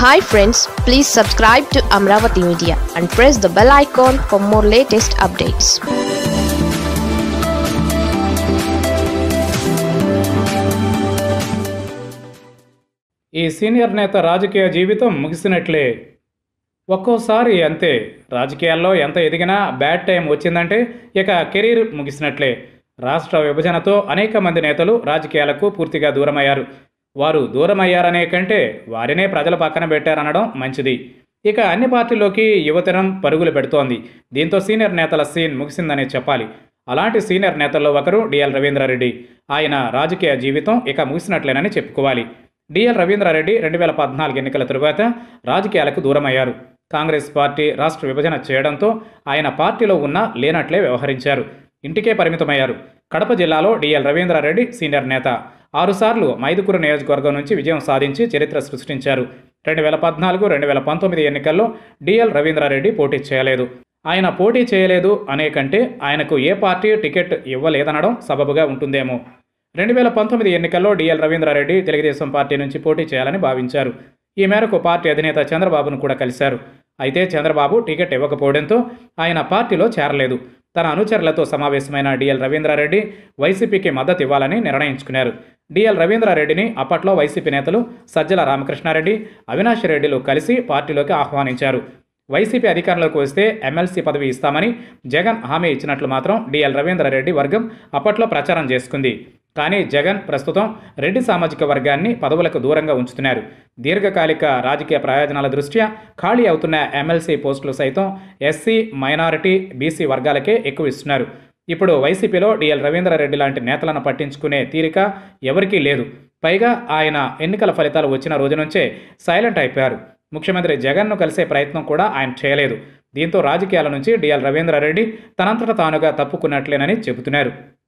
hi friends please subscribe to Amaravati media and press the bell icon for more latest updates ఈ senior నేత రాజకీయ జీవితం ముగిసినట్లే ఒక్కోసారి అంతే రాజకీయాల్లో ఎంత ఎదిగినా బ్యాడ్ టైం వచ్చిందంటే ఇక కెరీర్ ముగిసినట్లే రాష్ట్ర విభజనతో అనేక మంది నేతలు రాజకీయాలకు పూర్తిగా దూరమయ్యారు వారు దూరమయ్యారనే కంటే వారినే ప్రజల పక్కన పెట్టారనడం మంచిది ఇక అన్ని పార్టీల్లోకి యువతరం పరుగులు పెడుతోంది దీంతో సీనియర్ నేతల సీన్ ముగిసిందనే చెప్పాలి అలాంటి సీనియర్ నేతల్లో ఒకరు డిఎల్ రవీంద్రారెడ్డి ఆయన రాజకీయ జీవితం ఇక ముగిసినట్లేనని చెప్పుకోవాలి డిఎల్ రవీంద్రారెడ్డి రెండు వేల పద్నాలుగు ఎన్నికల తరువాత రాజకీయాలకు దూరమయ్యారు కాంగ్రెస్ పార్టీ రాష్ట్ర విభజన చేయడంతో ఆయన పార్టీలో ఉన్న లేనట్లే వ్యవహరించారు ఇంటికే పరిమితమయ్యారు కడప జిల్లాలో డిఎల్ రవీంద్రారెడ్డి సీనియర్ నేత ఆరుసార్లు మైదుకూరు నియోజకవర్గం నుంచి విజయం సాధించి చరిత్ర సృష్టించారు రెండు వేల పద్నాలుగు రెండు వేల పంతొమ్మిది ఎన్నికల్లో డిఎల్ రవీంద్రారెడ్డి పోటీ చేయలేదు ఆయన పోటీ చేయలేదు అనే కంటే ఆయనకు ఏ పార్టీ టికెట్ ఇవ్వలేదనడం సబబుగా ఉంటుందేమో రెండు వేల పంతొమ్మిది ఎన్నికల్లో డిఎల్ రవీంద్రారెడ్డి తెలుగుదేశం పార్టీ నుంచి పోటీ చేయాలని భావించారు ఈ మేరకు పార్టీ అధినేత చంద్రబాబును కూడా కలిశారు అయితే చంద్రబాబు టికెట్ ఇవ్వకపోవడంతో ఆయన పార్టీలో చేరలేదు తన అనుచరులతో సమావేశమైన డిఎల్ రవీంద్రారెడ్డి వైసీపీకి మద్దతు ఇవ్వాలని నిర్ణయించుకున్నారు డిఎల్ రవీంద్రారెడ్డిని అప్పట్లో వైసీపీ నేతలు సజ్జల రామకృష్ణారెడ్డి అవినాష్ రెడ్డిలు కలిసి పార్టీలోకి ఆహ్వానించారు వైసీపీ అధికారంలోకి వస్తే ఎమ్మెల్సీ పదవి ఇస్తామని జగన్ హామీ ఇచ్చినట్లు మాత్రం డిఎల్ రవీంద్రారెడ్డి వర్గం అప్పట్లో ప్రచారం చేసుకుంది కానీ జగన్ ప్రస్తుతం రెడ్డి సామాజిక వర్గాన్ని పదవులకు దూరంగా ఉంచుతున్నారు దీర్ఘకాలిక రాజకీయ ప్రయోజనాల దృష్ట్యా ఖాళీ అవుతున్న ఎమ్మెల్సీ పోస్టులు సైతం ఎస్సీ మైనారిటీ బీసీ వర్గాలకే ఎక్కువ ఇస్తున్నారు ఇప్పుడు వైసీపీలో డిఎల్ రవీంద్రారెడ్డి లాంటి నేతలను పట్టించుకునే తీరిక ఎవరికీ లేదు పైగా ఆయన ఎన్నికల ఫలితాలు వచ్చిన రోజు నుంచే సైలెంట్ అయిపోయారు ముఖ్యమంత్రి జగన్ను కలిసే ప్రయత్నం కూడా ఆయన చేయలేదు దీంతో రాజకీయాల నుంచి డిఎల్ రవీంద్రారెడ్డి తనంతట తానుగా తప్పుకున్నట్లేనని చెబుతున్నారు